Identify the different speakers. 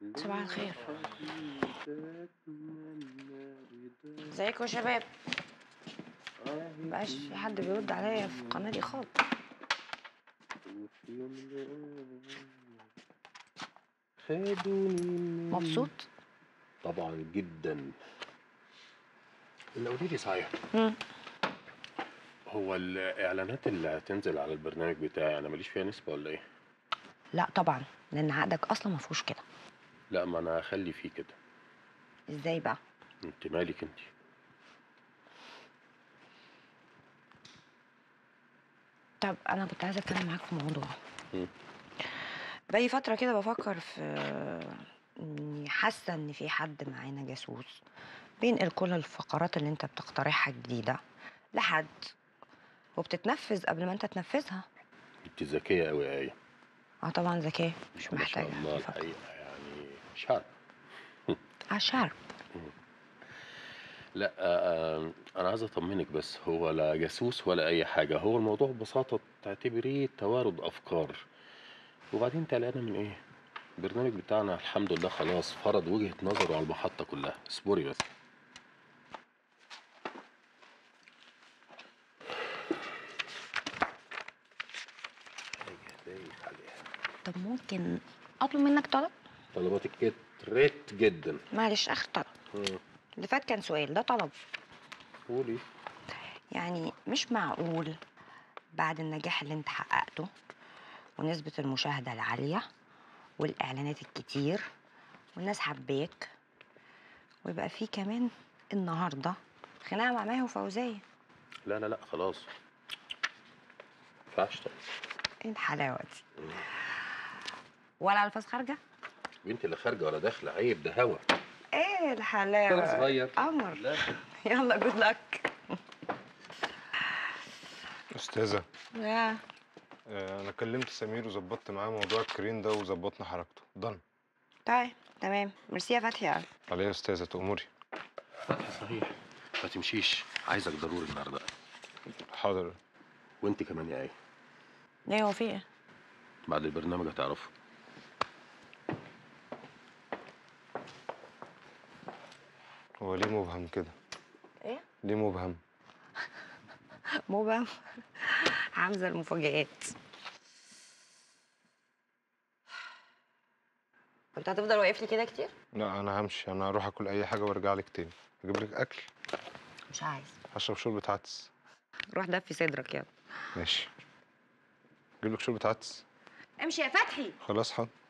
Speaker 1: صباح الخير ازيكم يا شباب مبقاش في حد بيرد عليا في القناه دي خالص
Speaker 2: خدوني
Speaker 1: مبسوط
Speaker 2: طبعا جدا اللي قولي لي صحيح
Speaker 1: مم.
Speaker 2: هو الاعلانات اللي هتنزل على البرنامج بتاعي انا ماليش فيها نسبه ولا ايه
Speaker 1: لا طبعا لان عقدك اصلا ما فيهوش كده
Speaker 2: لا ما انا هخلي فيه كده
Speaker 1: ازاي بقى
Speaker 2: انت مالك انت
Speaker 1: طب انا كنت عايزه اتكلم معاك في موضوع
Speaker 2: مم.
Speaker 1: بقالي فتره كده بفكر في اني حاسه ان في حد معانا جاسوس بينقل كل الفقرات اللي انت بتقترحها الجديده لحد وبتتنفذ قبل ما انت تنفذها
Speaker 2: انت ذكيه قوي يا ايه
Speaker 1: اه طبعا ذكيه مش
Speaker 2: ما
Speaker 1: محتاجه
Speaker 2: شاء الله
Speaker 1: أفكر.
Speaker 2: الحقيقه يعني شعر
Speaker 1: اه شارب
Speaker 2: لا آه انا عايز اطمنك بس هو لا جاسوس ولا اي حاجه هو الموضوع ببساطه تعتبريه توارد افكار وبعدين انت قلقانه من ايه البرنامج بتاعنا الحمد لله خلاص فرض وجهه نظره على المحطه كلها اصبري بس دايخ عليها.
Speaker 1: طب ممكن اطلب منك طلب
Speaker 2: طلباتك كترت جدا
Speaker 1: معلش اخر طلب
Speaker 2: مم.
Speaker 1: اللي فات كان سؤال ده طلب
Speaker 2: قولي
Speaker 1: يعني مش معقول بعد النجاح اللي انت حققته ونسبة المشاهدة العالية والإعلانات الكتير والناس حباك ويبقى في كمان النهاردة خناقة مع ماهي وفوزية
Speaker 2: لا لا لا خلاص ينفعش طبعا
Speaker 1: ايه الحلاوة دي ولا الفاظ خارجة
Speaker 2: بنت اللي خارجه ولا داخله عيب ده هوا
Speaker 1: ايه الحلاوة
Speaker 2: صغير
Speaker 1: قمر
Speaker 2: لا
Speaker 1: يلا جود لك
Speaker 3: استاذه
Speaker 1: يا
Speaker 3: آه، انا كلمت سمير وظبطت معاه موضوع الكرين ده وظبطنا حركته ضن
Speaker 1: طيب تمام ميرسي يا فتحي يا
Speaker 3: عليه يا استاذه تأمري
Speaker 2: فتحي صحيح ما تمشيش عايزك ضروري النهارده
Speaker 3: حاضر
Speaker 2: وانت كمان يا ايه
Speaker 1: ليه هو في ايه؟
Speaker 2: بعد البرنامج هتعرفه
Speaker 3: هو ليه مبهم كده
Speaker 1: ايه؟
Speaker 3: ليه مبهم
Speaker 1: مبهم حمزة المفاجآت انت هتفضل واقف لي كده كتير؟
Speaker 3: لا انا همشي انا هروح اكل اي حاجه وارجع لك تاني اجيب لك اكل
Speaker 1: مش عايز
Speaker 3: هشرب شوربه عدس
Speaker 1: روح دفي صدرك يلا
Speaker 3: ماشي اجيب لك شوربه عدس
Speaker 1: امشي يا فتحي
Speaker 3: خلاص حاضر